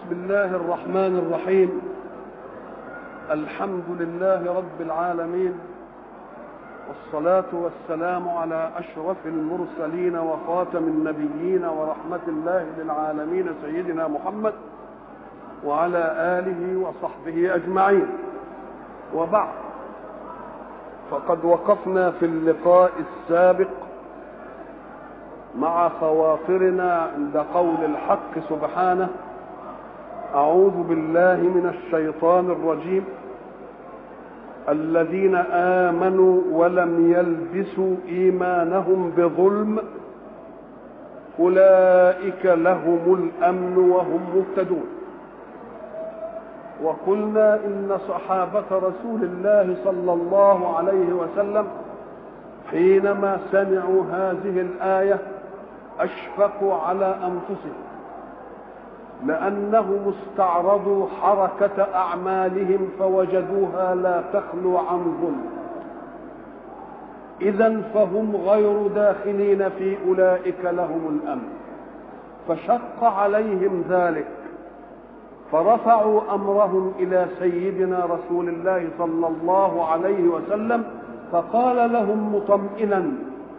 بسم الله الرحمن الرحيم الحمد لله رب العالمين والصلاة والسلام على أشرف المرسلين وخاتم النبيين ورحمة الله للعالمين سيدنا محمد وعلى آله وصحبه أجمعين وبعد فقد وقفنا في اللقاء السابق مع خواطرنا عند قول الحق سبحانه أعوذ بالله من الشيطان الرجيم الذين آمنوا ولم يلبسوا إيمانهم بظلم أولئك لهم الأمن وهم مهتدون وقلنا إن صحابة رسول الله صلى الله عليه وسلم حينما سمعوا هذه الآية أشفقوا على أنفسهم لأنهم استعرضوا حركة أعمالهم فوجدوها لا تخلو عن ظلم إذا فهم غير داخلين في أولئك لهم الأمن فشق عليهم ذلك فرفعوا أمرهم إلى سيدنا رسول الله صلى الله عليه وسلم فقال لهم مطمئنا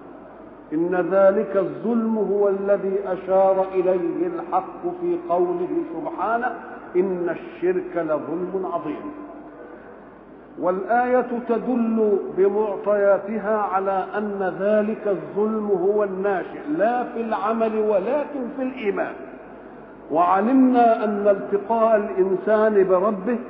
إن ذلك الظلم هو الذي أشار إليه الحق في قوله سبحانه إن الشرك لظلم عظيم والآية تدل بمعطياتها على أن ذلك الظلم هو الناشئ لا في العمل ولكن في الإيمان وعلمنا أن التقاء الإنسان بربه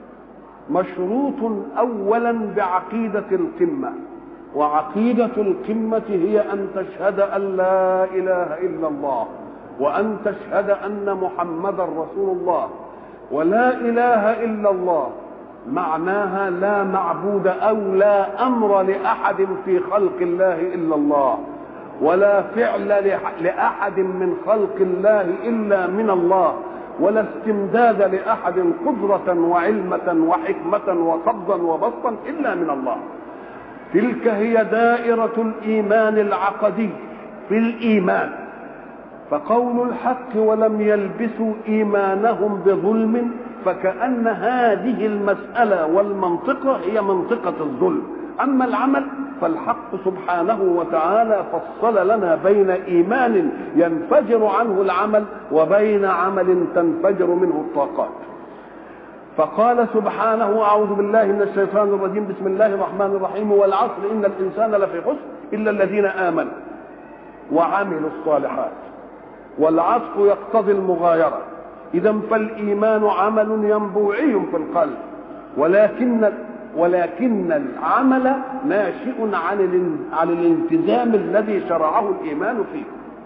مشروط أولا بعقيدة القمة وعقيدة القمة هي أن تشهد أن لا إله إلا الله وأن تشهد أن محمدا رسول الله ولا إله إلا الله معناها لا معبود أو لا أمر لأحد في خلق الله إلا الله ولا فعل لأحد من خلق الله إلا من الله ولا استمداد لأحد قدرة وعلمة وحكمة وقبضا وبسطا إلا من الله تلك هي دائرة الإيمان العقدي في الإيمان فقول الحق ولم يلبسوا إيمانهم بظلم فكأن هذه المسألة والمنطقة هي منطقة الظلم أما العمل فالحق سبحانه وتعالى فصل لنا بين إيمان ينفجر عنه العمل وبين عمل تنفجر منه الطاقات فقال سبحانه أعوذ بالله من الشيطان الرجيم بسم الله الرحمن الرحيم والعصر إن الإنسان لفي خسر إلا الذين آمنوا وعملوا الصالحات والعطف يقتضي المغايرة إذا فالإيمان عمل ينبوعي في القلب ولكن ولكن العمل ناشئ عن عن الالتزام الذي شرعه الإيمان فيه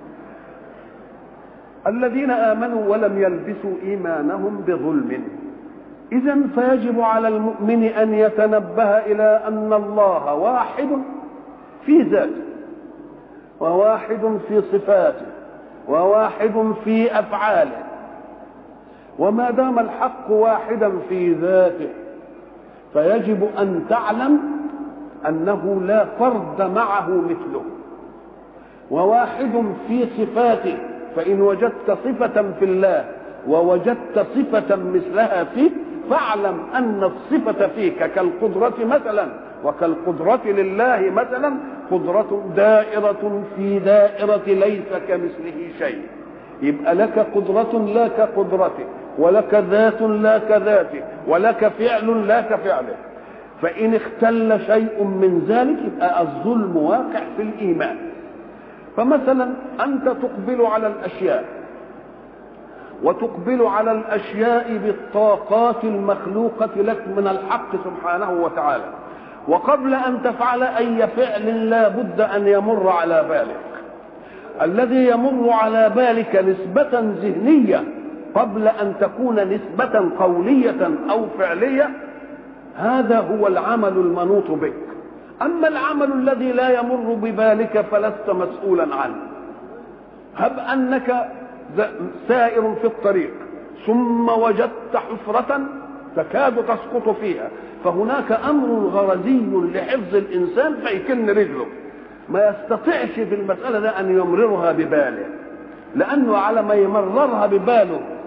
الذين آمنوا ولم يلبسوا إيمانهم بظلم إذا فيجب على المؤمن أن يتنبه إلى أن الله واحد في ذاته وواحد في صفاته وواحد في أفعاله وما دام الحق واحدا في ذاته فيجب أن تعلم أنه لا فرد معه مثله وواحد في صفاته فإن وجدت صفة في الله ووجدت صفة مثلها فيه فاعلم أن الصفة فيك كالقدرة مثلا وكالقدرة لله مثلا قدرة دائرة في دائرة ليس كمثله شيء يبقى لك قدرة لا كقدرته ولك ذات لا كذاته ولك فعل لا كفعله فإن اختل شيء من ذلك يبقى الظلم واقع في الإيمان فمثلا أنت تقبل على الأشياء وتقبل على الاشياء بالطاقات المخلوقه لك من الحق سبحانه وتعالى وقبل ان تفعل اي فعل لا بد ان يمر على بالك الذي يمر على بالك نسبه ذهنيه قبل ان تكون نسبه قوليه او فعليه هذا هو العمل المنوط بك اما العمل الذي لا يمر ببالك فلست مسؤولا عنه هب انك سائر في الطريق ثم وجدت حفرة تكاد تسقط فيها فهناك أمر غرزي لحفظ الإنسان فيكن رجله ما يستطيعش في المسألة ده أن يمررها بباله لأنه على ما يمررها بباله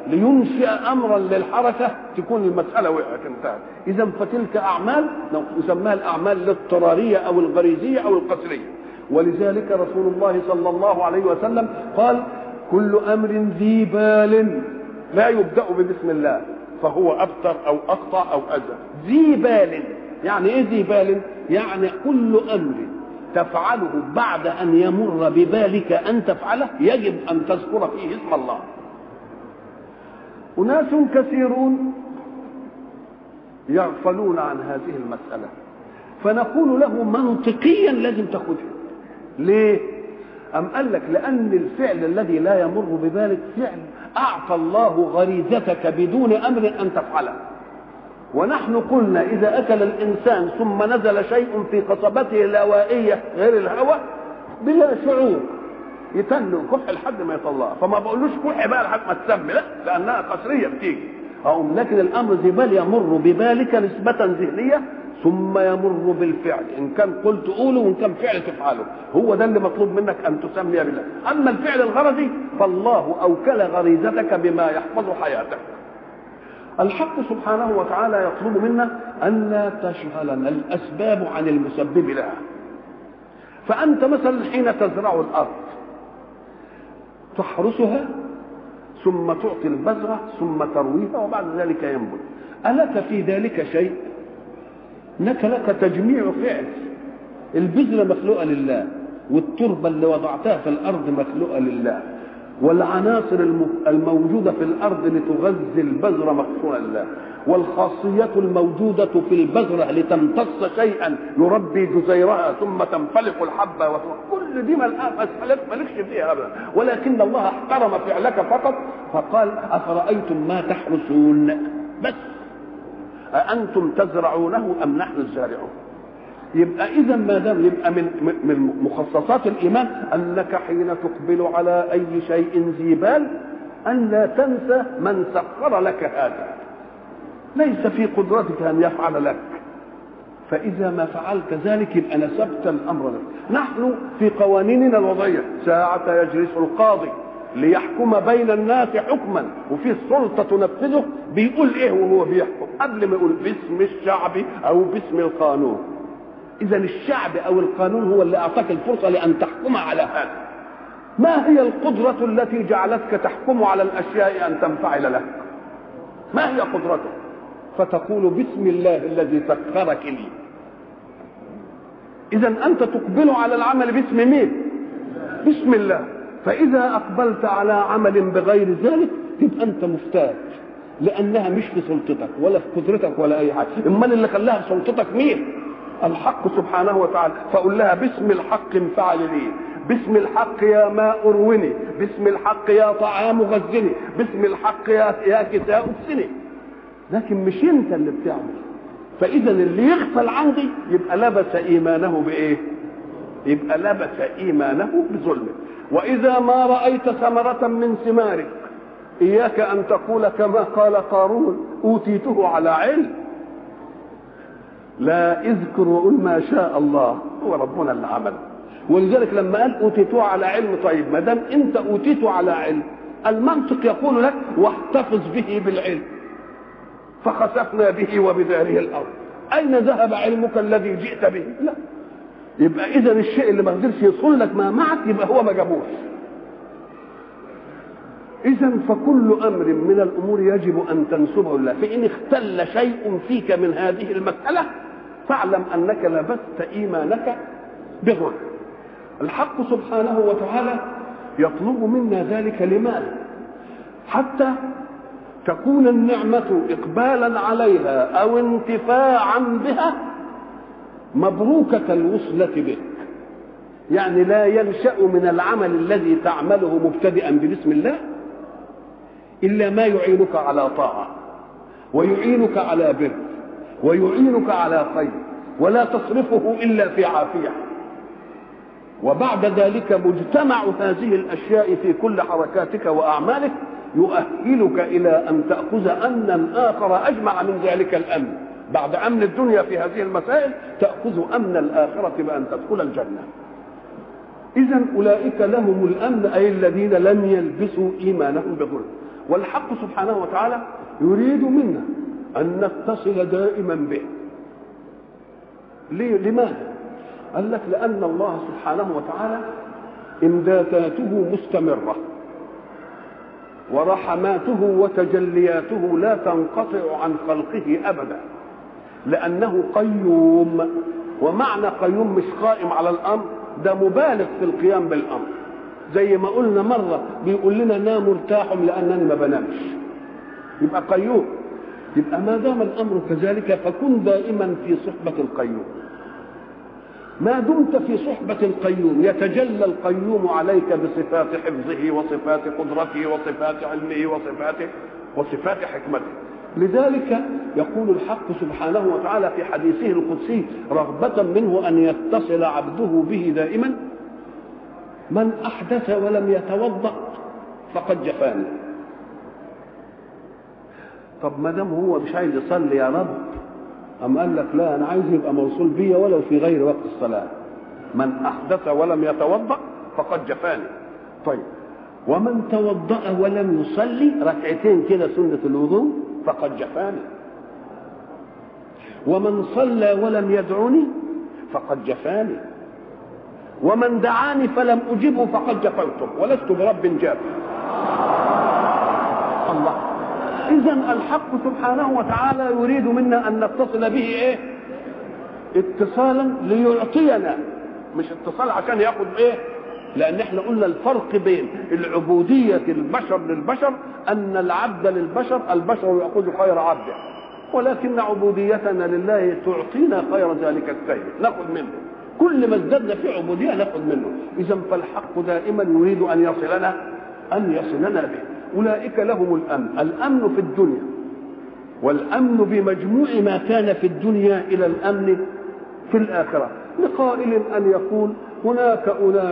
لينشئ امرا للحركه تكون المساله وقعت انتهت اذا فتلك اعمال نسميها الاعمال الاضطراريه او الغريزيه او القسريه ولذلك رسول الله صلى الله عليه وسلم قال كل امر ذي بال لا يبدا ببسم الله فهو ابتر او اقطع او اذى ذي بال يعني ايه ذي بال يعني كل امر تفعله بعد ان يمر ببالك ان تفعله يجب ان تذكر فيه اسم الله اناس كثيرون يغفلون عن هذه المساله فنقول له منطقيا لازم تاخذها ليه أم قال لك لأن الفعل الذي لا يمر ببالك فعل أعطى الله غريزتك بدون أمر أن تفعله ونحن قلنا إذا أكل الإنسان ثم نزل شيء في قصبته الهوائية غير الهواء بلا شعور يتنوا كح لحد ما يطلعها فما بقولوش كح بقى لحد ما تسمي لا لأنها قصرية بتيجي أو لكن الأمر ذي بال يمر ببالك نسبة ذهنية ثم يمر بالفعل ان كان قلت قوله وان كان فعل تفعله هو ده اللي مطلوب منك ان تسمي بالله اما الفعل الغرضي فالله اوكل غريزتك بما يحفظ حياتك الحق سبحانه وتعالى يطلب منا ان لا تشغلنا الاسباب عن المسبب لها فانت مثلا حين تزرع الارض تحرسها ثم تعطي البذره ثم ترويها وبعد ذلك ينبت الك في ذلك شيء انك لك تجميع فعل البذره مخلوقه لله والتربه اللي وضعتها في الارض مخلوقه لله والعناصر الموجوده في الارض لتغذي البذره مخلوقه لله والخاصية الموجودة في البذرة لتمتص شيئا يربي جزيرها ثم تنفلق الحبة كل دي مالكش فيها أبدا ولكن الله احترم فعلك فقط فقال أفرأيتم ما تحرسون بس أأنتم تزرعونه أم نحن الزارعون يبقى إذا ما دام يبقى من من مخصصات الإيمان أنك حين تقبل على أي شيء ذي بال أن لا تنسى من سخر لك هذا ليس في قدرتك أن يفعل لك فإذا ما فعلت ذلك يبقى نسبت الأمر لك نحن في قوانيننا الوضعية ساعة يجلس القاضي ليحكم بين الناس حكما وفي سلطه تنفذه بيقول ايه وهو بيحكم قبل ما يقول باسم الشعب او باسم القانون اذا الشعب او القانون هو اللي اعطاك الفرصه لان تحكم على هذا ما هي القدرة التي جعلتك تحكم على الأشياء أن تنفعل لك ما هي قدرته فتقول بسم الله الذي سخرك لي إذا أنت تقبل على العمل باسم مين بسم الله فإذا أقبلت على عمل بغير ذلك تبقى أنت مفتاج لأنها مش في سلطتك ولا في قدرتك ولا أي حاجة أمال اللي خلاها في سلطتك مين الحق سبحانه وتعالى فقل لها باسم الحق انفعل لي باسم الحق يا ماء اروني باسم الحق يا طعام غزني باسم الحق يا يا كساء اكسني لكن مش انت اللي بتعمل فاذا اللي يغفل عندي يبقى لبس ايمانه بايه يبقى لبس ايمانه بظلمه واذا ما رايت ثمره من ثمارك اياك ان تقول كما قال قارون اوتيته على علم لا اذكر وقول ما شاء الله هو ربنا اللي عمل ولذلك لما قال اوتيته على علم طيب ما دام انت اوتيته على علم المنطق يقول لك واحتفظ به بالعلم فخسفنا به وبداره الارض اين ذهب علمك الذي جئت به لا يبقى اذا الشيء اللي ما قدرش يصل لك ما معك يبقى هو ما جابوش اذا فكل امر من الامور يجب ان تنسبه لله فان اختل شيء فيك من هذه المساله فاعلم انك لبست ايمانك بظلم الحق سبحانه وتعالى يطلب منا ذلك لماذا حتى تكون النعمة إقبالا عليها أو انتفاعا بها مبروكة الوصلة بك يعني لا ينشأ من العمل الذي تعمله مبتدئا ببسم الله إلا ما يعينك على طاعة ويعينك على بر ويعينك على خير ولا تصرفه إلا في عافية وبعد ذلك مجتمع هذه الأشياء في كل حركاتك وأعمالك يؤهلك إلى أن تأخذ أمنا آخر أجمع من ذلك الأمن بعد أمن الدنيا في هذه المسائل تأخذ أمن الآخرة بأن تدخل الجنة إذا أولئك لهم الأمن أي الذين لم يلبسوا إيمانهم بظلم والحق سبحانه وتعالى يريد منا أن نتصل دائما به ليه؟ لماذا؟ قال لك لأن الله سبحانه وتعالى إمداداته مستمرة ورحماته وتجلياته لا تنقطع عن خلقه أبدا لأنه قيوم ومعنى قيوم مش قائم على الأمر ده مبالغ في القيام بالأمر زي ما قلنا مرة بيقول لنا نام ارتاح لأنني ما بنامش يبقى قيوم يبقى ما دام الأمر كذلك فكن دائما في صحبة القيوم ما دمت في صحبة القيوم يتجلى القيوم عليك بصفات حفظه وصفات قدرته وصفات علمه وصفاته وصفات حكمته لذلك يقول الحق سبحانه وتعالى في حديثه القدسي رغبة منه أن يتصل عبده به دائما من أحدث ولم يتوضأ فقد جفاني طب ما دام هو مش عايز يصلي يا رب أم قال لك لا أنا عايز يبقى موصول بيا ولو في غير وقت الصلاة من أحدث ولم يتوضأ فقد جفاني طيب ومن توضأ ولم يصلي ركعتين كده سنة الوضوء فقد جفاني ومن صلى ولم يدعني فقد جفاني ومن دعاني فلم أجبه فقد جفوته ولست برب جاف الله إذا الحق سبحانه وتعالى يريد منا أن نتصل به إيه؟ اتصالا ليعطينا مش اتصال عشان ياخد إيه؟ لأن احنا قلنا الفرق بين العبودية البشر للبشر أن العبد للبشر البشر يأخذ خير عبده ولكن عبوديتنا لله تعطينا خير ذلك الخير ناخذ منه كل ما ازددنا في عبودية ناخذ منه إذا فالحق دائما يريد أن يصلنا أن يصلنا به أولئك لهم الأمن الأمن في الدنيا والأمن بمجموع ما كان في الدنيا إلى الأمن في الآخرة لقائل أن يقول هناك أناس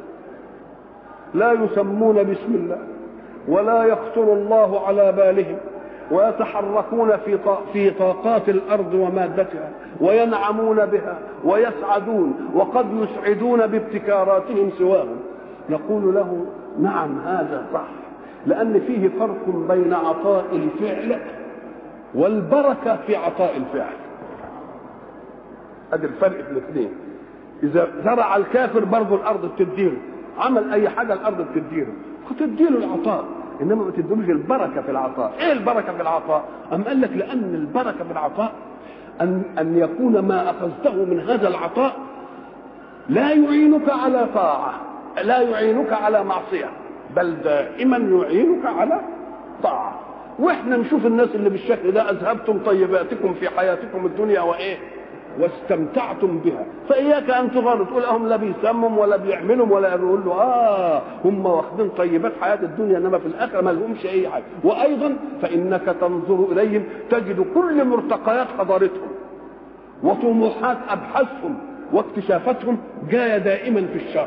لا يسمون باسم الله ولا يخطر الله على بالهم ويتحركون في في طاقات الارض ومادتها وينعمون بها ويسعدون وقد يسعدون بابتكاراتهم سواهم نقول له نعم هذا صح لان فيه فرق بين عطاء الفعل والبركه في عطاء الفعل ادي الفرق في الاثنين اذا زرع الكافر برضه الارض بتديله عمل اي حاجه الارض بتديله فتديله العطاء انما ما تديلوش البركه في العطاء ايه البركه في العطاء ام قال لك لان البركه في العطاء ان ان يكون ما اخذته من هذا العطاء لا يعينك على طاعه لا يعينك على معصيه بل دائما يعينك على طاعه واحنا نشوف الناس اللي بالشكل ده اذهبتم طيباتكم في حياتكم الدنيا وايه واستمتعتم بها فاياك ان تغر تقول هم لا بيسمم ولا بيعملوا ولا يقول له اه هم واخدين طيبات حياه الدنيا انما في الاخره ما لهمش اي حاجه وايضا فانك تنظر اليهم تجد كل مرتقيات حضارتهم وطموحات ابحاثهم واكتشافاتهم جايه دائما في الشر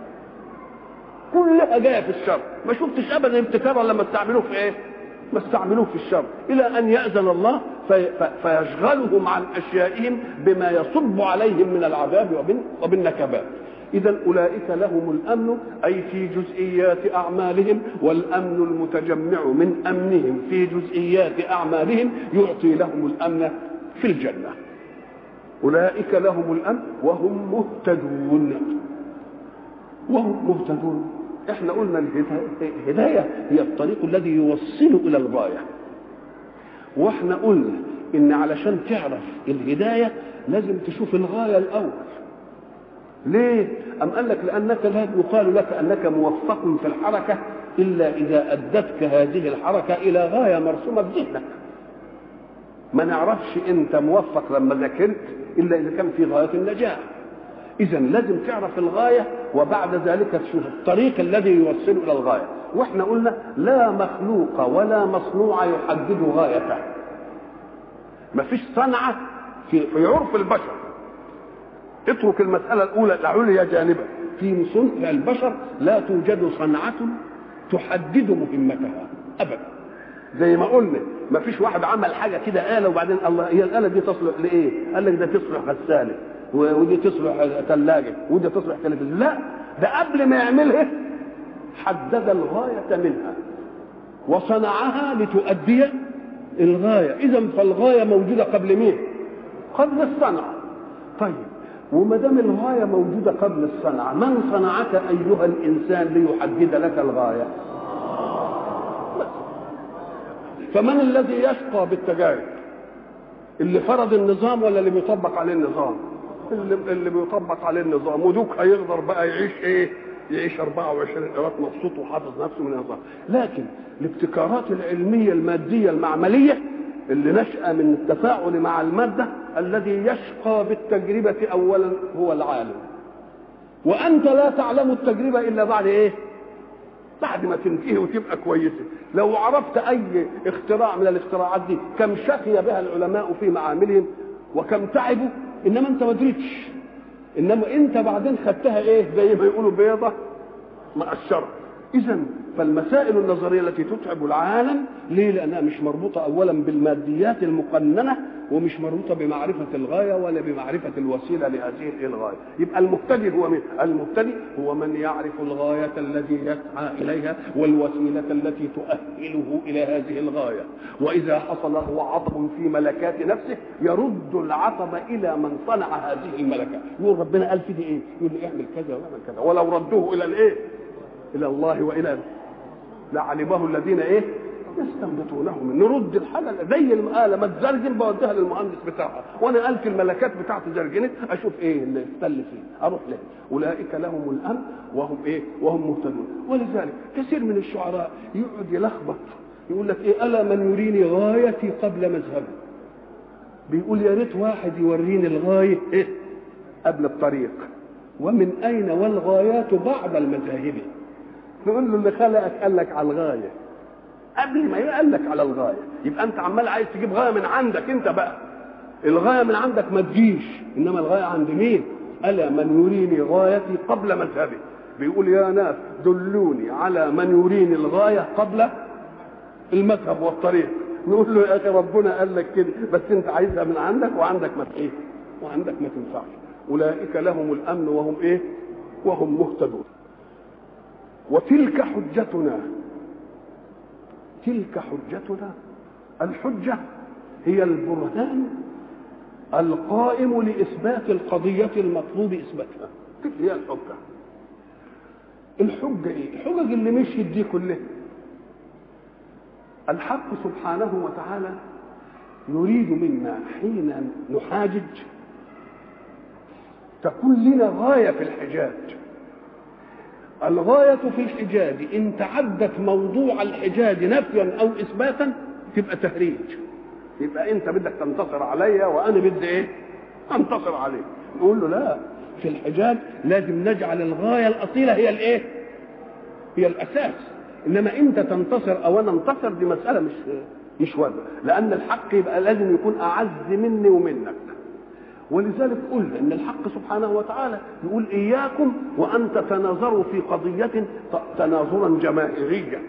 كلها جايه في الشر ما شفتش ابدا ابتكارا لما استعملوه في ايه ما استعملوه في الشر الى ان ياذن الله في فيشغلهم عن اشيائهم بما يصب عليهم من العذاب وبالنكبات اذا اولئك لهم الامن اي في جزئيات اعمالهم والامن المتجمع من امنهم في جزئيات اعمالهم يعطي لهم الامن في الجنه اولئك لهم الامن وهم مهتدون وهم مهتدون احنا قلنا الهدايه هي الطريق الذي يوصل الى الغايه واحنا قلنا ان علشان تعرف الهدايه لازم تشوف الغايه الاول ليه ام قال لك لانك لا يقال لك انك موفق في الحركه الا اذا ادتك هذه الحركه الى غايه مرسومه في ذهنك ما نعرفش انت موفق لما ذاكرت الا اذا كان في غايه النجاح اذا لازم تعرف الغايه وبعد ذلك تشوف الطريق الذي يوصل الى الغايه واحنا قلنا لا مخلوق ولا مصنوع يحدد غايته ما فيش صنعه في, في عرف البشر اترك المساله الاولى العليا جانبا في صنع البشر لا توجد صنعه تحدد مهمتها ابدا زي ما قلنا ما فيش واحد عمل حاجه كده اله وبعدين الله هي الاله دي تصلح لايه؟ قال لك ده تصلح غساله ودي تصلح ثلاجه ودي تصلح تلفزيون لا ده قبل ما يعملها حدد الغايه منها وصنعها لتؤدي الغايه اذا فالغايه موجوده قبل مين قبل الصنعه طيب وما دام الغايه موجوده قبل الصنعه من صنعك ايها الانسان ليحدد لك الغايه فمن الذي يشقى بالتجارب اللي فرض النظام ولا اللي بيطبق عليه النظام اللي, اللي بيطبق عليه النظام ودوك هيقدر بقى يعيش ايه يعيش 24 قيراط مبسوط وحافظ نفسه من النظام لكن الابتكارات العلميه الماديه المعمليه اللي نشأ من التفاعل مع المادة الذي يشقى بالتجربة أولا هو العالم وأنت لا تعلم التجربة إلا بعد إيه بعد ما تنتهي وتبقى كويسة لو عرفت أي اختراع من الاختراعات دي كم شقي بها العلماء في معاملهم وكم تعبوا إنما أنت ما دريتش إنما أنت بعدين خدتها إيه زي ما يقولوا بيضة مقشرة إذا فالمسائل النظرية التي تتعب العالم ليه؟ لأنها مش مربوطة أولا بالماديات المقننة ومش مربوطة بمعرفة الغاية ولا بمعرفة الوسيلة لهذه الغاية يبقى المبتدئ هو من المبتدئ هو من يعرف الغاية التي يسعى إليها والوسيلة التي تؤهله إلى هذه الغاية وإذا حصل له عطب في ملكات نفسه يرد العطب إلى من صنع هذه الملكة يقول ربنا قال في دي إيه يقول لي اعمل كذا واعمل كذا ولو ردوه إلى الإيه الى الله والى لعلمه الذين ايه يستنبطونه من نرد الحاجه زي الآلة ما تزرجن بوديها للمهندس بتاعها وانا قال في الملكات بتاعتي زرجنت اشوف ايه اللي اختل فيه اروح له اولئك لهم الامن وهم ايه وهم مهتدون ولذلك كثير من الشعراء يقعد يلخبط يقول لك ايه الا من يريني غايتي قبل مذهبي بيقول يا ريت واحد يوريني الغايه ايه قبل الطريق ومن اين والغايات بعد المذاهب نقول له اللي خلقك قال لك على الغايه قبل ما قال لك على الغايه يبقى انت عمال عايز تجيب غايه من عندك انت بقى الغايه من عندك ما تجيش انما الغايه عند مين الا من يريني غايتي قبل مذهبي بيقول يا ناس دلوني على من يريني الغايه قبل المذهب والطريق نقول له يا اخي ربنا قال لك كده بس انت عايزها من عندك وعندك ما ايه وعندك ما تنفعش اولئك لهم الامن وهم ايه وهم مهتدون وتلك حجتنا تلك حجتنا الحجة هي البرهان القائم لإثبات القضية المطلوب إثباتها تلك هي الحجة الحجة إيه؟ الحجج اللي مشيت دي كلها الحق سبحانه وتعالى يريد منا حين نحاجج تكون لنا غاية في الحجاج الغاية في الحجاج إن تعدت موضوع الحجاج نفيا أو إثباتا تبقى تهريج يبقى أنت بدك تنتصر عليا وأنا بدي إيه؟ أنتصر عليك نقول له لا في الحجاج لازم نجعل الغاية الأصيلة هي الإيه؟ هي الأساس إنما أنت تنتصر أو أنا انتصر دي مسألة مش مش واجبة لأن الحق يبقى لازم يكون أعز مني ومنك ولذلك قلنا ان الحق سبحانه وتعالى يقول اياكم وان تتناظروا في قضيه تناظرا جماهيريا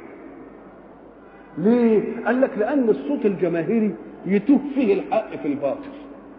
ليه قال لك لان الصوت الجماهيري يتوه فيه الحق في الباطل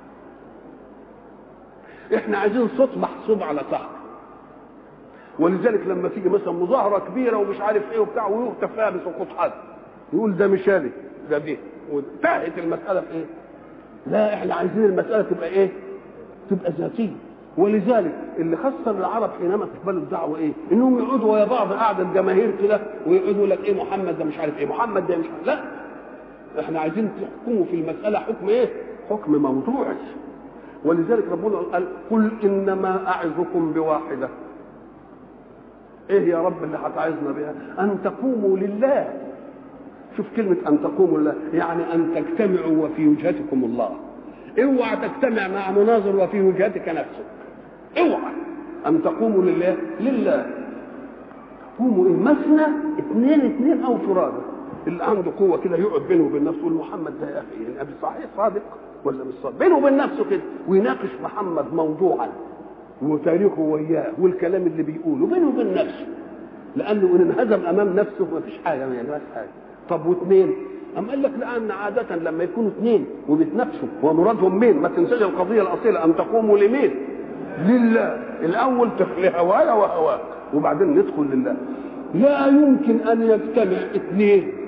احنا عايزين صوت محسوب على صح ولذلك لما تيجي مثلا مظاهره كبيره ومش عارف ايه وبتاع ويهتف فيها بسقوط حد يقول ده مشالي ده دي وانتهت المساله في ايه؟ لا احنا عايزين المساله تبقى ايه؟ تبقى ذاتيه ولذلك اللي خسر العرب حينما تقبلوا الدعوه ايه؟ انهم يقعدوا ويا بعض قاعده الجماهير كده ويقعدوا لك ايه محمد ده مش عارف ايه محمد ده مش عارف لا احنا عايزين تحكموا في المساله حكم ايه؟ حكم موضوعي ولذلك ربنا قال قل انما اعظكم بواحده ايه يا رب اللي هتعظنا بها؟ ان تقوموا لله شوف كلمة أن تقوموا لله يعني أن تجتمعوا وفي وجهتكم الله اوعى تجتمع مع مناظر وفي وجهتك نفسك اوعى ان تقوموا لله لله قوموا ايه مثنى اثنين اثنين او فرادى اللي عنده قوه كده يقعد بينه وبين نفسه يقول محمد ده يا اخي يعني ابي صحيح صادق ولا مش صادق بينه وبين نفسه كده ويناقش محمد موضوعا وتاريخه وياه والكلام اللي بيقوله بينه وبين نفسه لانه ان انهزم امام نفسه ما فيش حاجه يعني ما فيش حاجه طب واثنين أم قال لك لأن عادة لما يكونوا اثنين وبيتنافسوا ومرادهم مين؟ ما تنساش القضية الأصيلة أن تقوموا لمين؟ لله الأول لهوايا وهواك وبعدين ندخل لله لا يمكن أن يجتمع اثنين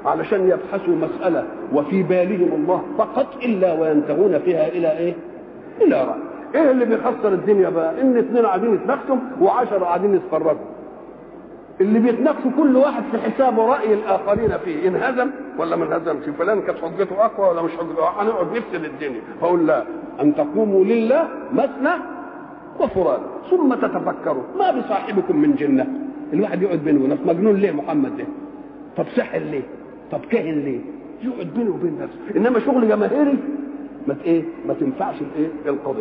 علشان يبحثوا مسألة وفي بالهم الله فقط إلا وينتهون فيها إلى إيه؟ إلى رأي إيه اللي بيخسر الدنيا بقى؟ إن اثنين قاعدين يتناقشوا وعشرة قاعدين يتفرجوا اللي بيتناقشوا كل واحد في حسابه رأي الآخرين فيه انهزم ولا ما انهزمش فلان كانت حجته أقوى ولا مش حجته هنقعد نفسد الدنيا فأقول لا أن تقوموا لله مثنى وفراد ثم تتفكروا ما بصاحبكم من جنة الواحد يقعد بينه ونفسه مجنون ليه محمد ده طب سحر ليه طب كاهن ليه يقعد بينه وبين نفسه انما شغل جماهيري ما ايه ما تنفعش الايه القضيه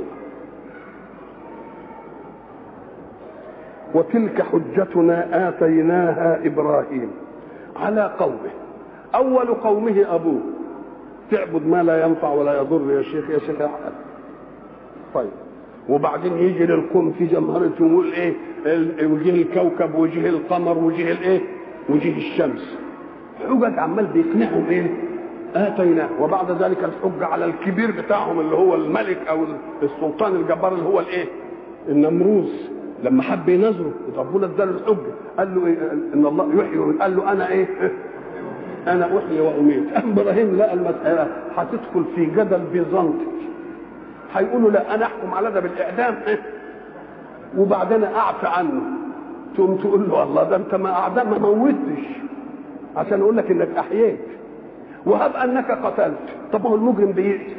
وتلك حجتنا اتيناها ابراهيم على قومه اول قومه ابوه تعبد ما لا ينفع ولا يضر يا شيخ يا شيخ احمد طيب وبعدين يجي للقوم في جمهرة يقول ايه وجه الكوكب وجه القمر وجه الايه وجه الشمس حجج عمال بيقنعهم ايه اتيناه وبعد ذلك الحجه على الكبير بتاعهم اللي هو الملك او السلطان الجبار اللي هو الايه النمروز لما حب ينظره ربنا اداله الحجه قال له إيه ان الله يحيي قال له انا ايه انا احيي واميت ابراهيم لقى المساله هتدخل في جدل بيزنطي هيقولوا لا انا احكم على ده بالاعدام إيه؟ وبعدين اعفى عنه تقوم تقول له الله ده انت ما اعدام ما موتش عشان اقول لك انك احييت وهب انك قتلت طب هو المجرم بيقتل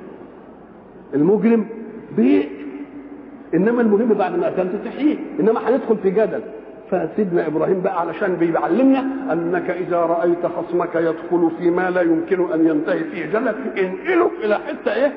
المجرم بيقتل انما المهم بعد ما قتلت تحييه انما هندخل في جدل فسيدنا ابراهيم بقى علشان بيعلمنا انك اذا رايت خصمك يدخل فيما لا يمكن ان ينتهي فيه جدل انقله الى حته ايه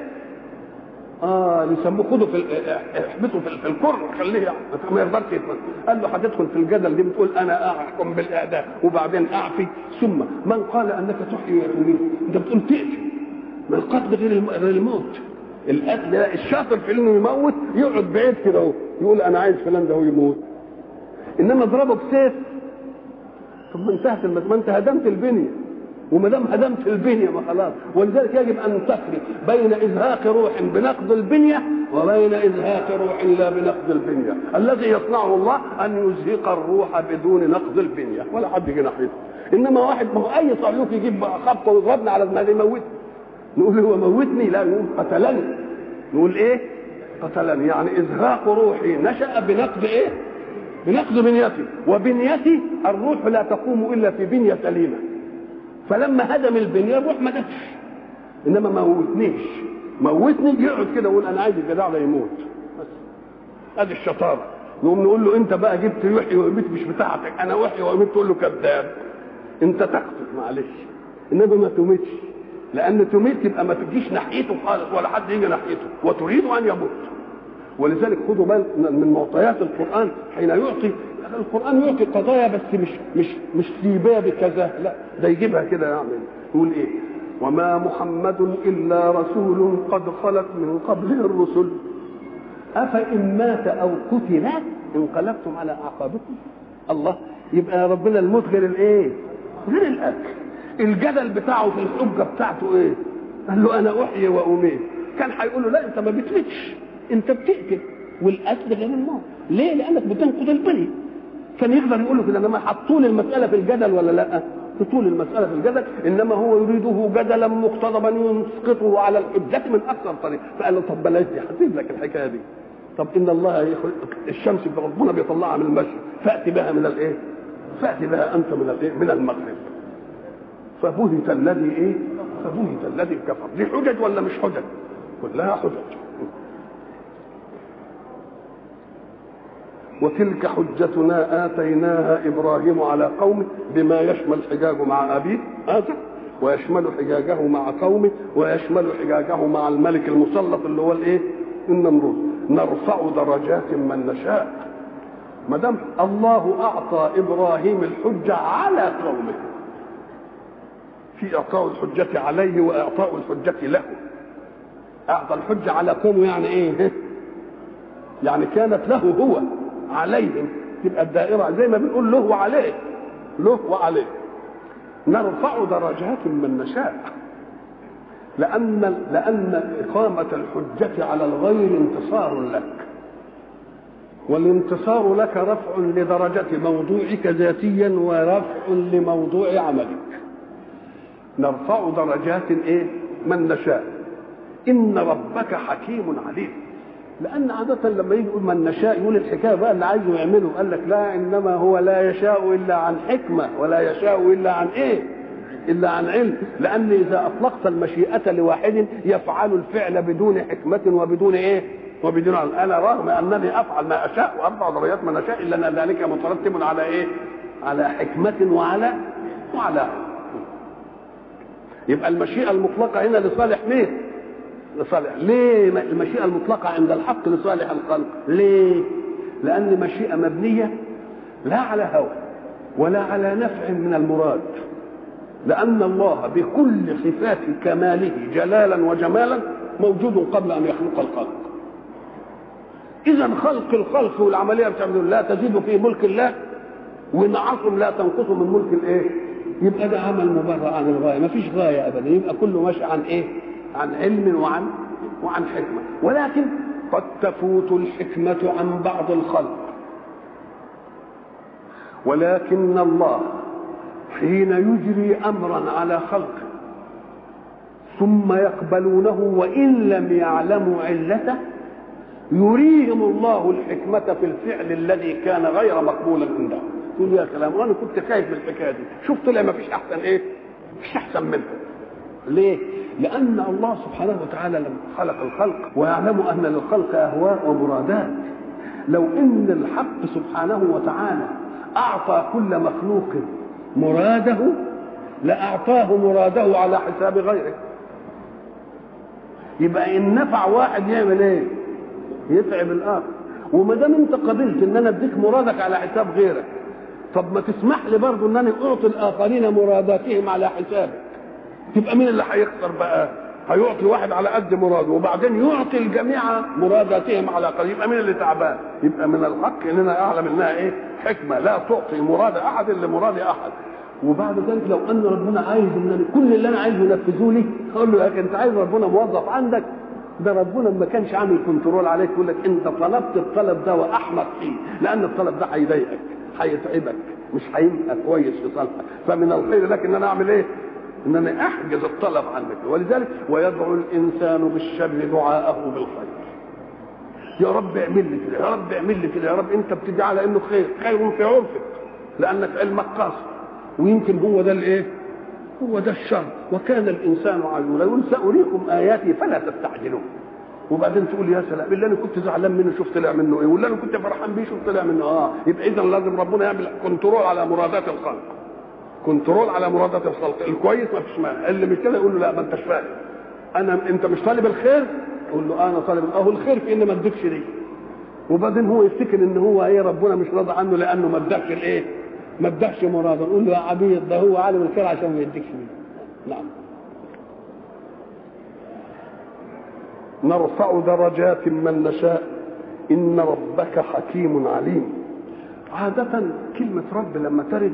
اه يسموه خده في احبطه في, في الكرن خليه ما يقدرش يتمسك قال له هتدخل في الجدل دي بتقول انا احكم بالاعداء وبعدين اعفي ثم من قال انك تحيي وتميت انت بتقول تقتل ما القتل غير غير الموت القتل الشاطر في انه يموت يقعد بعيد كده اهو يقول انا عايز فلان ده هو يموت انما اضربه بسيف طب ما انتهت ما انت هدمت البنيه وما دام هدمت البنيه ما خلاص ولذلك يجب ان تفرق بين ازهاق روح بنقض البنيه وبين ازهاق روح لا بنقض البنيه الذي يصنعه الله ان يزهق الروح بدون نقض البنيه ولا حد يجي ناحيته انما واحد ما هو اي صعلوك يجيب خبطه ويضربني على دماغي يموتني نقول هو موتني لا يقول قتلني نقول ايه قتلني يعني ازهاق روحي نشا بنقض ايه بنقض بنيتي وبنيتي الروح لا تقوم الا في بنيه سليمه فلما هدم البنيه الروح ما دفش انما ما موتنيش موتني يقعد كده يقول انا عايز الجدع ده يموت بس ادي الشطاره نقوم نقول له انت بقى جبت يحيي ويميت مش بتاعتك انا احيي واميت تقول له كذاب انت تقتل معلش انما ما تميتش لان تميت يبقى ما تجيش ناحيته خالص ولا حد يجي ناحيته وتريد ان يموت ولذلك خدوا بال من معطيات القران حين يعطي القران يعطي قضايا بس مش مش مش في باب كذا لا ده يجيبها كده يعمل يقول ايه وما محمد الا رسول قد خلت من قبله الرسل افان مات او قتل انقلبتم على اعقابكم الله يبقى ربنا الموت غير الايه غير الاكل الجدل بتاعه في الحجه بتاعته ايه قال له انا احيي واميت كان هيقول له لا انت ما بتموتش انت بتقتل والقتل غير الموت ليه لانك بتنقض البنيه كان يقدر يقول له كده انما حطوا المساله في الجدل ولا لا طول المسألة في الجدل إنما هو يريده جدلا مقتضبا يسقطه على الحجة من أكثر طريق فقال له طب بلاش دي هسيب لك الحكاية دي طب إن الله يخلق الشمس ربنا بيطلعها من المشرق فأت بها من الإيه؟ فأت بها أنت من الإيه؟ من المغرب فبهت الذي إيه؟ فبهت الذي كفر دي حجج ولا مش حجج؟ كلها حجج وتلك حجتنا آتيناها إبراهيم على قومه بما يشمل حجاجه مع أبيه آزر ويشمل حجاجه مع قومه ويشمل حجاجه مع الملك المسلط اللي هو الايه؟ النمرود نرفع درجات من نشاء ما دام الله اعطى ابراهيم الحجه على قومه في اعطاء الحجه عليه واعطاء الحجه له اعطى الحجه على قومه يعني ايه؟ يعني كانت له هو عليهم تبقى الدائره زي ما بنقول له وعليه له وعليه نرفع درجات من نشاء لأن لأن إقامة الحجة على الغير انتصار لك والانتصار لك رفع لدرجة موضوعك ذاتيا ورفع لموضوع عملك نرفع درجات ايه من نشاء ان ربك حكيم عليم لان عاده لما يجي يقول من نشاء يقول الحكايه بقى اللي عايزه يعمله قال لك لا انما هو لا يشاء الا عن حكمه ولا يشاء الا عن ايه الا عن علم لان اذا اطلقت المشيئه لواحد يفعل الفعل بدون حكمه وبدون ايه وبدون علم. انا رغم انني افعل ما اشاء وارفع درجات من اشاء الا ان ذلك مترتب على ايه على حكمه وعلى وعلى يبقى المشيئه المطلقه هنا لصالح مين لصالح ليه المشيئه المطلقه عند الحق لصالح الخلق ليه لان مشيئه مبنيه لا على هوى ولا على نفع من المراد لأن الله بكل صفات كماله جلالا وجمالا موجود قبل أن يخلق الخلق إذا خلق الخلق والعملية بتعمل لا تزيد في ملك الله ونعصم لا تنقص من ملك الإيه؟ يبقى ده عمل مبرر عن الغاية ما فيش غاية أبدا يبقى كله ماشي عن إيه؟ عن علم وعن وعن حكمة ولكن قد تفوت الحكمة عن بعض الخلق ولكن الله حين يجري امرا على خلقه ثم يقبلونه وان لم يعلموا علته يريهم الله الحكمة في الفعل الذي كان غير مقبولا عندهم تقول يا سلام وانا كنت خايف من الحكايه دي شوف طلع ما فيش احسن ايه مفيش احسن منه ليه لان الله سبحانه وتعالى لما خلق الخلق ويعلم ان للخلق اهواء ومرادات لو ان الحق سبحانه وتعالى اعطى كل مخلوق مراده لأعطاه مراده على حساب غيره يبقى إن نفع واحد يعمل إيه؟ يتعب الآخر وما دام أنت قبلت إن أنا أديك مرادك على حساب غيرك طب ما تسمح لي برضه إن أنا أعطي الآخرين مراداتهم على حسابك تبقى مين اللي هيخسر بقى؟ هيعطي واحد على قد مراده وبعدين يعطي الجميع مراداتهم على قد يبقى مين اللي تعبان؟ يبقى من الحق اننا اعلم انها ايه؟ حكمه لا تعطي مراد احد الا مراد احد وبعد ذلك لو ان ربنا عايز ان كل اللي انا عايزه ينفذه لي اقول له يا انت عايز ربنا موظف عندك ده ربنا ما كانش عامل كنترول عليك يقول لك انت طلبت الطلب ده واحمق فيه لان الطلب ده هيضايقك هيتعبك مش هيبقى كويس في صالحك فمن الخير لك ان انا اعمل ايه؟ ان انا احجز الطلب عنك ولذلك ويدعو الانسان بالشر دعاءه بالخير يا رب اعمل لي كده يا رب اعمل لي كده يا رب انت بتدعي على انه خير خير في عرفك لانك علمك قاصر ويمكن هو ده الايه هو ده الشر وكان الانسان عجولا يقول ساريكم اياتي فلا تستعجلون وبعدين تقول يا سلام اللي انا كنت زعلان منه شوف طلع منه ايه واللي انا كنت فرحان بيه شوف طلع منه اه يبقى اذا لازم ربنا يعمل كنترول على مرادات الخلق كنترول على مرادات الخلق الكويس ما فيش مانع اللي مش كده يقول له لا ما انتش فاهم انا انت مش طالب الخير يقول له انا طالب اهو الخير في ان ما اديكش دي وبعدين هو يفتكر ان هو ايه ربنا مش راضي عنه لانه ما ادكش الايه ما ادكش مراده نقول له يا عبيد ده هو عالم الخير عشان ما يديكش دي نعم نرفع درجات من نشاء ان ربك حكيم عليم عادة كلمة رب لما ترد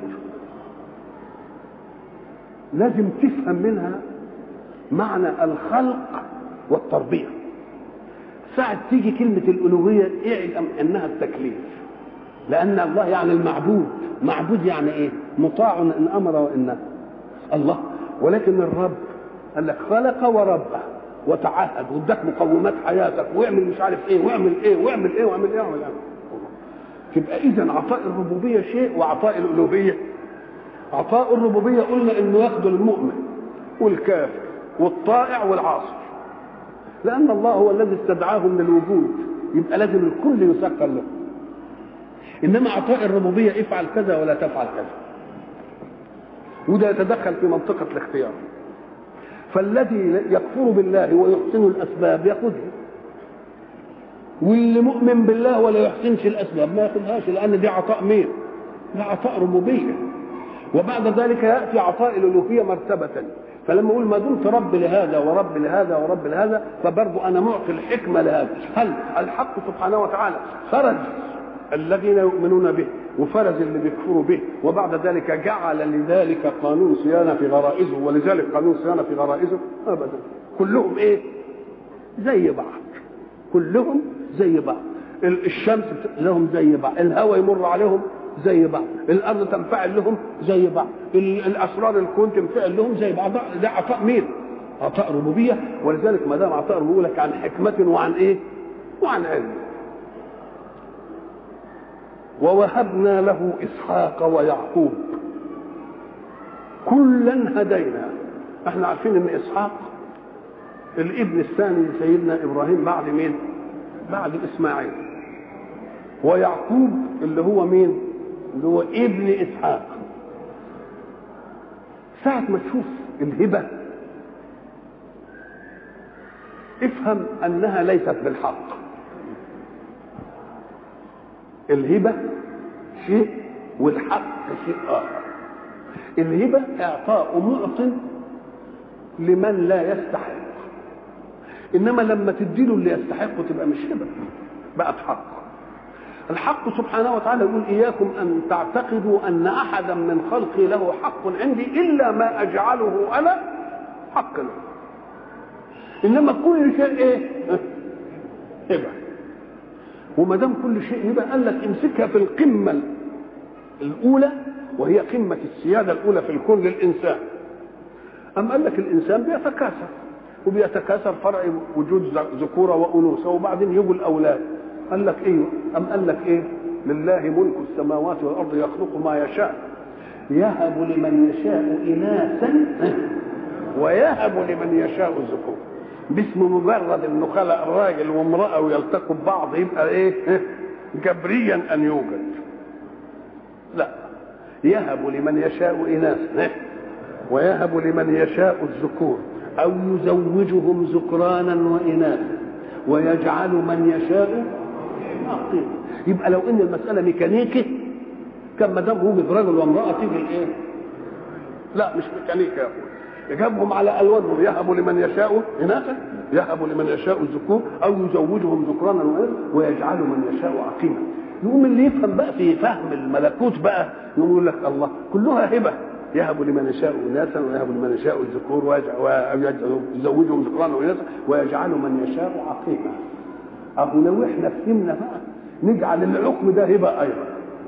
لازم تفهم منها معنى الخلق والتربية ساعة تيجي كلمة الألوهية اعلم أنها التكليف لأن الله يعني المعبود معبود يعني إيه مطاع إن أمر وإن نهى الله ولكن الرب قال لك خلق ورب وتعهد واداك مقومات حياتك واعمل مش عارف ايه واعمل ايه واعمل ايه واعمل ايه واعمل ايه يبقى اذا عطاء الربوبيه شيء وعطاء الالوهيه عطاء الربوبيه قلنا انه ياخذ المؤمن والكافر والطائع والعاصي لان الله هو الذي استدعاهم للوجود يبقى لازم الكل يسخر له انما عطاء الربوبيه افعل كذا ولا تفعل كذا وده يتدخل في منطقه الاختيار فالذي يكفر بالله ويحسن الاسباب ياخذها واللي مؤمن بالله ولا يحسنش الاسباب ما ياخذهاش لان دي عطاء مين؟ ده عطاء ربوبيه وبعد ذلك ياتي عطاء الالوهيه مرتبه فلما اقول ما دمت رب لهذا ورب لهذا ورب لهذا فبرضه انا معطي الحكمه لهذا هل الحق سبحانه وتعالى فرز الذين يؤمنون به وفرز اللي بيكفروا به وبعد ذلك جعل لذلك قانون صيانه في غرائزه ولذلك قانون صيانه في غرائزه ابدا كلهم ايه زي بعض كلهم زي بعض الشمس لهم زي بعض الهواء يمر عليهم زي بعض الارض تنفعل لهم زي بعض ال- الاسرار الكون تنفعل لهم زي بعض ده عطاء مين عطاء ربوبيه ولذلك ما دام عطاء ربوبيه لك عن حكمه وعن ايه وعن علم ووهبنا له اسحاق ويعقوب كلا هدينا احنا عارفين ان اسحاق الابن الثاني لسيدنا ابراهيم بعد مين بعد اسماعيل ويعقوب اللي هو مين اللي هو ابن اسحاق ساعة ما تشوف الهبة افهم انها ليست بالحق الهبة شيء والحق شيء اخر الهبة اعطاء معط لمن لا يستحق انما لما تديله اللي يستحقه تبقى مش هبة بقت حق الحق سبحانه وتعالى يقول إياكم أن تعتقدوا أن أحدا من خلقي له حق عندي إلا ما أجعله أنا حق له إنما كل شيء إيه؟ هبة وما دام كل شيء هبة قال لك امسكها في القمة الأولى وهي قمة السيادة الأولى في الكون للإنسان أم قال لك الإنسان بيتكاثر وبيتكاثر فرع وجود ذكورة وأنوثة وبعدين يجوا الأولاد قال لك ايه ام قال لك ايه لله ملك السماوات والارض يخلق ما يشاء يهب لمن يشاء اناثا ويهب لمن يشاء الذكور باسم مجرد انه خلق الراجل وامراه ويلتقوا ببعض يبقى ايه جبريا ان يوجد لا يهب لمن يشاء اناثا ويهب لمن يشاء الذكور او يزوجهم ذكرانا واناثا ويجعل من يشاء عقيم يبقى لو ان المساله ميكانيكي كان ما دام وجد رجل وامراه تيجي الايه؟ لا مش ميكانيكي يا اخوي يجابهم على الوانهم يهب لمن يشاء اناثا يهب لمن يشاء الذكور او يزوجهم ذكرانا ويجعل من يشاء عقيما يقوم اللي يفهم بقى في فهم الملكوت بقى يقول لك الله كلها هبه يهب لمن يشاء اناثا ويهب لمن يشاء الذكور ويزوجهم ذكرانا واناثا ويجعل من يشاء عقيما أبو لو احنا فهمنا بقى نجعل العقم ده هبه ايضا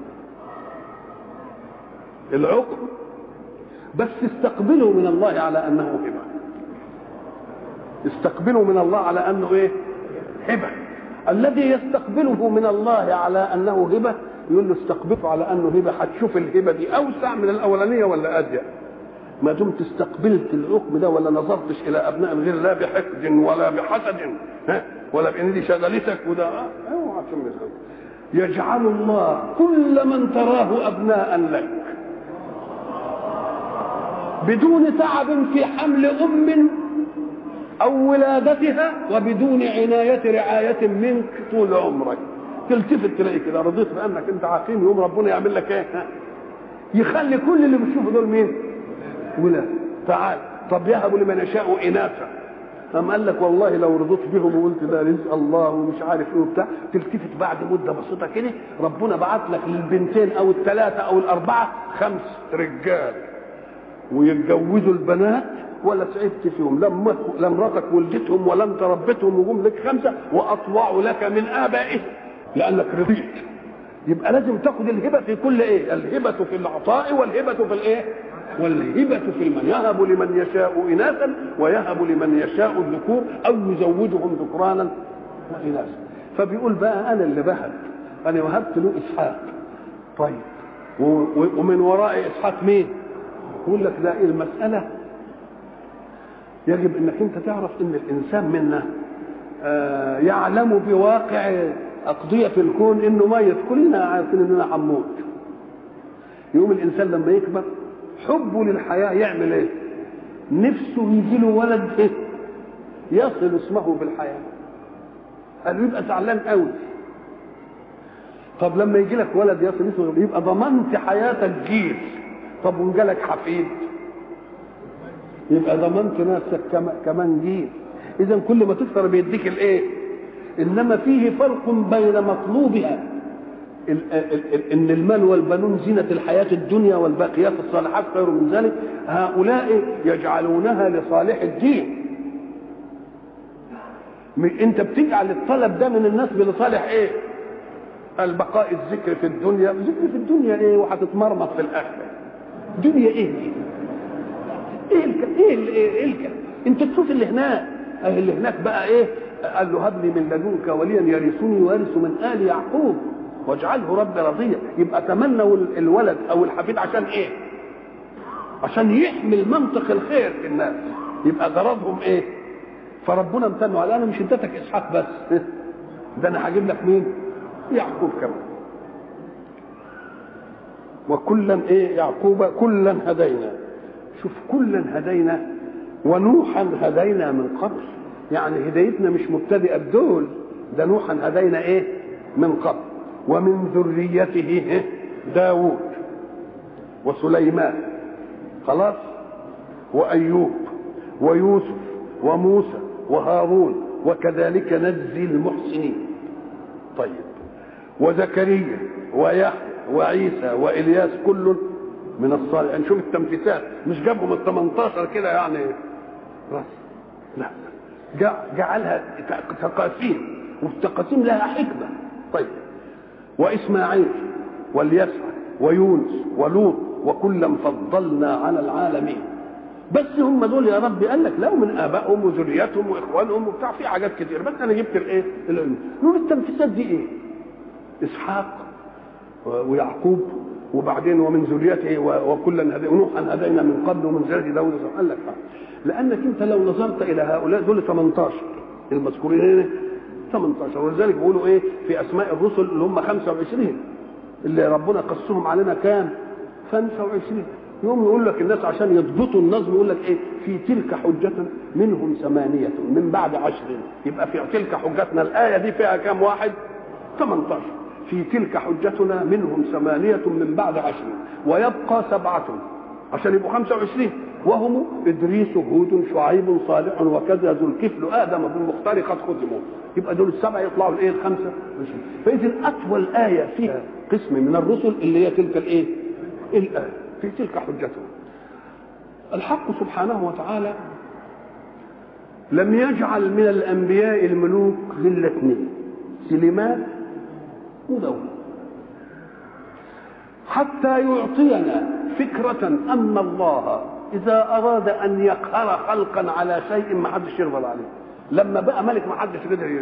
العقم بس استقبلوا من الله على انه هبه استقبلوا من الله على انه ايه هبه الذي يستقبله من الله على انه هبه يقول له استقبله على انه هبه هتشوف الهبه دي اوسع من الاولانيه ولا اضيق ما دمت استقبلت العقم ده ولا نظرتش الى ابناء الغير لا بحقد ولا بحسد ها ولا بان دي شغلتك وده اوعى تسمي يجعل الله كل من تراه ابناء لك بدون تعب في حمل ام او ولادتها وبدون عنايه رعايه منك طول عمرك تلتفت تلاقي كده رضيت بانك انت عقيم يوم ربنا يعمل لك ايه يخلي كل اللي بتشوفه دول مين ولاد تعال طب يهب لمن يشاء اناثا أم قال لك والله لو رضيت بهم وقلت ده رزق الله ومش عارف ايه وبتاع تلتفت بعد مده بسيطه كده ربنا بعت لك للبنتين او الثلاثه او الاربعه خمس رجال ويتجوزوا البنات ولا تعبت فيهم لما لا مراتك ولدتهم ولا انت ربيتهم وجم لك خمسه واطوعوا لك من ابائهم لانك رضيت يبقى لازم تاخد الهبه في كل ايه الهبه في العطاء والهبه في الايه والهبة في المن يهب لمن يشاء إناثا ويهب لمن يشاء الذكور أو يزوجهم ذكرانا وإناثا فبيقول بقى أنا اللي بهب أنا وهبت له إسحاق طيب ومن وراء إسحاق مين؟ يقول لك لا المسألة يجب انك انت تعرف ان الانسان منا آه يعلم بواقع اقضيه الكون انه ميت كلنا عارفين اننا هنموت يوم الانسان لما يكبر حبه للحياه يعمل ايه نفسه يجي له ولد ايه يصل اسمه بالحياه قال يبقى زعلان قوي طب لما يجي لك ولد يصل اسمه يبقى ضمنت حياتك جيل طب وان جالك حفيد يبقى ضمنت نفسك كمان جيل اذا كل ما تكثر بيديك الايه انما فيه فرق بين مطلوبها ان المال والبنون زينة الحياة الدنيا والباقيات الصالحات خير من ذلك هؤلاء يجعلونها لصالح الدين انت بتجعل الطلب ده من الناس لصالح ايه البقاء الذكر في الدنيا ذكر في الدنيا ايه وهتتمرمط في الاخره دنيا ايه دي ايه الك... ايه ال... ايه الك... انت تشوف اللي هناك اللي هناك بقى ايه قال له هب لي من لدنك وليا يرثني ويرث من ال يعقوب واجعله رب رضيا يبقى تمنوا الولد او الحفيد عشان ايه عشان يحمل منطق الخير في الناس يبقى غرضهم ايه فربنا امتنوا على انا مش اديتك اسحاق بس ده انا هجيب لك مين يعقوب كمان وكلا ايه يعقوب كلا هدينا شوف كلا هدينا ونوحا هدينا من قبل يعني هدايتنا مش مبتدئه بدول ده نوحا هدينا ايه من قبل ومن ذريته إيه؟ داوود وسليمان خلاص وايوب ويوسف وموسى وهارون وكذلك نجزي المحسنين طيب وزكريا ويحيى وعيسى والياس كل من الصالحين نشوف التنفيسات مش جابهم ال 18 كده يعني بس لا جعلها تقاسيم والتقاسيم لها حكمه طيب واسماعيل واليسع ويونس ولوط وكلا فضلنا على العالمين بس هم دول يا رب قال لك لا من ابائهم وذرياتهم واخوانهم وبتاع في حاجات كتير بس انا جبت الايه نقول التنفيسات دي ايه اسحاق ويعقوب وبعدين ومن ذريته وكلا هدينا ونوحا هدينا من قبل ومن ذريه داود قال لك لانك انت لو نظرت الى هؤلاء دول 18 المذكورين هنا 18 ولذلك بيقولوا ايه في اسماء الرسل اللي هم 25 اللي ربنا قصهم علينا كام 25 يوم يقول لك الناس عشان يضبطوا النظم يقول لك ايه في تلك حجة منهم ثمانية من بعد عشر يبقى في تلك حجتنا الآية دي فيها كام واحد 18 في تلك حجتنا منهم ثمانية من بعد عشر ويبقى سبعة عشان يبقوا 25 وهم إدريس هود شعيب صالح وكذا ذو الكفل آدم بالمختار قد ختموا يبقى دول السبعة يطلعوا الإيه الخمسة فإذا أطول آية فيها قسم من الرسل اللي هي تلك الإيه الآية في تلك حجته الحق سبحانه وتعالى لم يجعل من الأنبياء الملوك إلا اثنين سليمان وداود حتى يعطينا فكرة أن الله إذا أراد أن يقهر خلقا على شيء ما حدش يرضى عليه لما بقى ملك ما حدش قدر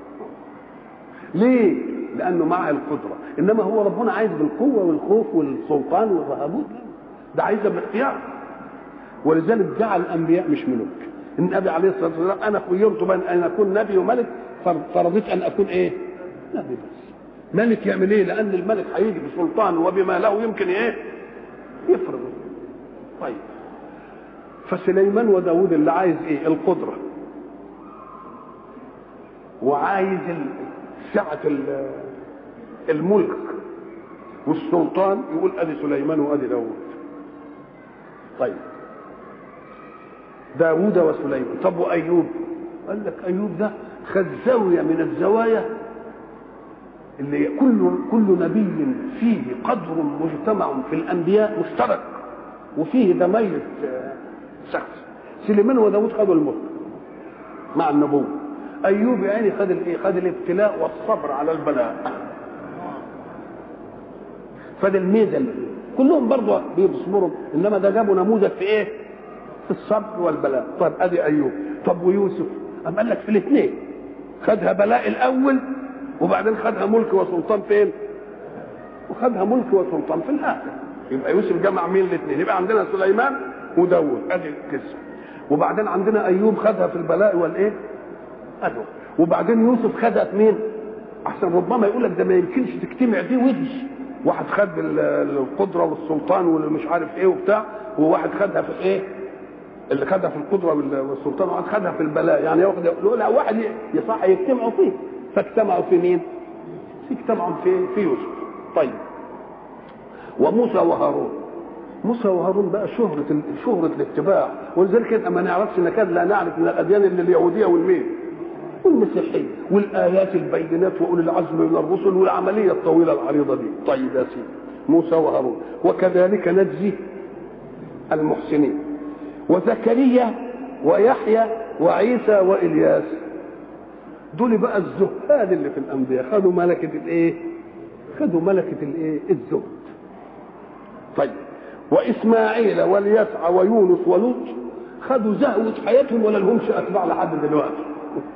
ليه؟ لأنه معه القدرة إنما هو ربنا عايز بالقوة والخوف والسلطان والرهبوت ده عايزها بالاختيار ولذلك جعل الأنبياء مش ملوك النبي عليه الصلاة والسلام أنا خيرت بين أن أكون نبي وملك فرضيت أن أكون إيه؟ نبي بس ملك يعمل ايه لان الملك هيجي بسلطان وبما له يمكن ايه يفرض طيب فسليمان وداود اللي عايز ايه القدرة وعايز سعة الملك والسلطان يقول ادي سليمان وادي داود طيب داود وسليمان طب وايوب قال لك ايوب ده خد زاويه من الزوايا اللي كل كل نبي فيه قدر مجتمع في الانبياء مشترك وفيه دمية شخص سليمان وداود خدوا الملك مع النبوة ايوب يعني خد الايه خد الابتلاء والصبر على البلاء خد الميزه كلهم برضه بيصبروا انما ده جابوا نموذج في ايه في الصبر والبلاء طب ادي ايوب طب ويوسف أم قال لك في الاثنين خدها بلاء الاول وبعدين خدها ملك وسلطان فين وخدها ملك وسلطان في الاخر يبقى يوسف جمع مين الاثنين يبقى عندنا سليمان وداود ادي القصه وبعدين عندنا ايوب خدها في البلاء والايه ادو وبعدين يوسف خدها في مين احسن ربما يقول لك ده ما يمكنش تجتمع دي ودي واحد خد القدره والسلطان والمش عارف ايه وبتاع وواحد خدها في ايه اللي خدها في القدره والسلطان وواحد خدها في البلاء يعني ياخد لا واحد يصح يجتمعوا فيه فاجتمعوا في مين؟ اجتمعوا في في يوسف طيب وموسى وهارون موسى وهارون بقى شهرة شهرة الاتباع ولذلك احنا ما نعرفش نكاد لا نعرف من الاديان الا اليهوديه والمين؟ والمسيحيه والايات البينات واولي العزم من الرسل والعمليه الطويله العريضه دي طيب يا سيدي موسى وهارون وكذلك نجزي المحسنين وزكريا ويحيى وعيسى والياس دول بقى الزهاد اللي في الانبياء خدوا ملكه الايه خدوا ملكة الايه الزهد طيب واسماعيل واليسع ويونس ولوط خدوا زهوة حياتهم ولا لهمش اتباع لحد دلوقتي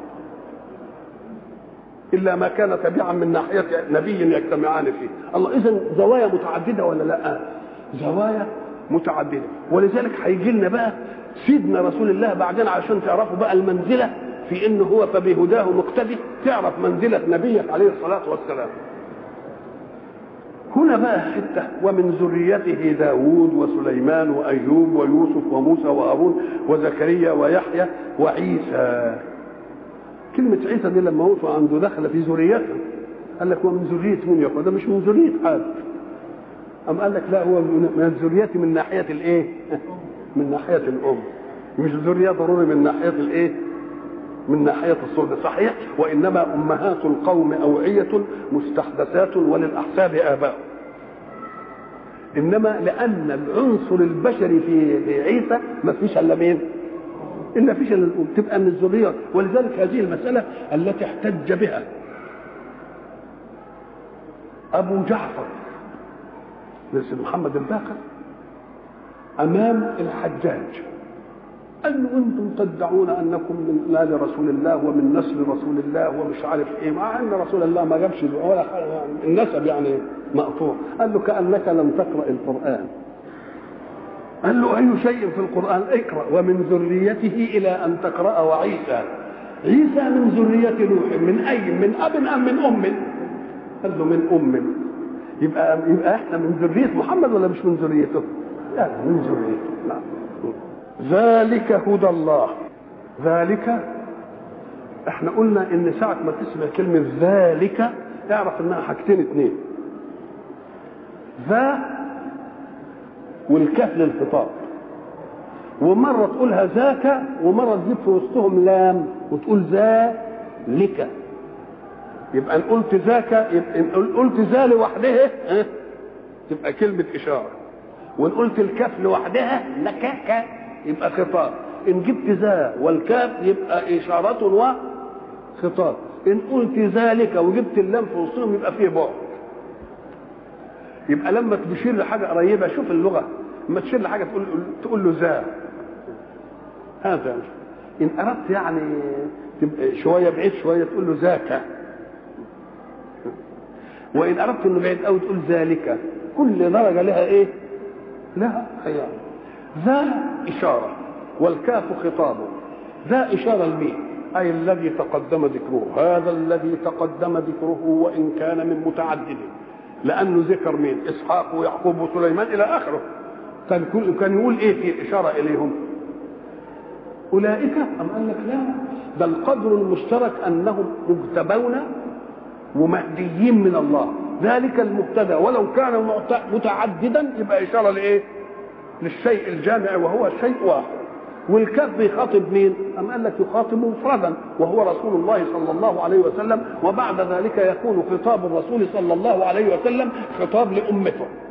الا ما كان تبعا من ناحيه نبي يجتمعان فيه الله اذا زوايا متعدده ولا لا زوايا متعدده ولذلك هيجي لنا بقى سيدنا رسول الله بعدين عشان تعرفوا بقى المنزله في انه هو فبهداه مقتدي تعرف منزله نبيك عليه الصلاه والسلام هنا بقى حتة ومن ذريته داود وسليمان وأيوب ويوسف وموسى وهارون وزكريا ويحيى وعيسى كلمة عيسى دي لما وقفوا عنده دخل في ذريته قال لك ومن ذرية مين يا ده مش من ذرية حد أم قال لك لا هو من ذريتي من ناحية الإيه؟ من ناحية الأم مش ذرية ضروري من ناحية الإيه؟ من ناحية الصلب صحيح وإنما أمهات القوم أوعية مستحدثات وللأحساب آباء إنما لأن العنصر البشري في في عيسى ما فيش إلا مين؟ إلا فيش إلا الأم تبقى من الذرية ولذلك هذه المسألة التي احتج بها أبو جعفر مثل محمد الباقر أمام الحجاج قال له انتم تدعون انكم من ال رسول الله ومن نسل رسول الله ومش عارف ايه مع ان رسول الله ما جابش ولا النسب يعني مقطوع قال له كانك لم تقرا القران قال له اي شيء في القران اقرا ومن ذريته الى ان تقرا وعيسى عيسى من ذريه نوح من اي من اب ام من ام قال له من ام يبقى يبقى احنا من ذريه محمد ولا مش من ذريته؟ لا من ذريته نعم ذلك هدى الله ذلك احنا قلنا ان ساعة ما تسمع كلمة ذلك اعرف انها حاجتين اتنين ذا والكاف للخطاب ومرة تقولها ذاك ومرة تجيب في وسطهم لام وتقول ذلك يبقى ان قلت ذاك يبقى ان قلت ذا لوحدها اه تبقى كلمة إشارة وان قلت الكاف لوحدها لكاك يبقى خطاب ان جبت ذا والكاف يبقى اشاره وخطاب ان قلت ذلك وجبت اللام في وسطهم يبقى فيه بعد يبقى لما تشير لحاجه قريبه شوف اللغه لما تشير لحاجه تقول تقول له ذا هذا ان اردت يعني تبقى شويه بعيد شويه تقول له ذاك وان اردت انه بعيد قوي تقول ذلك كل درجه لها ايه لها خيار ذا إشارة والكاف خطاب ذا إشارة لمين أي الذي تقدم ذكره هذا الذي تقدم ذكره وإن كان من متعدد لأنه ذكر مين إسحاق ويعقوب وسليمان إلى آخره كان كان يقول إيه في الإشارة إليهم أولئك أم قال لك لا ده القدر المشترك أنهم مجتبون ومهديين من الله ذلك المبتدا ولو كان متعددا يبقى إشارة لإيه للشيء الجامع وهو شيء واحد والكاف بيخاطب مين؟ أم قال لك يخاطب مفردا وهو رسول الله صلى الله عليه وسلم وبعد ذلك يكون خطاب الرسول صلى الله عليه وسلم خطاب لأمته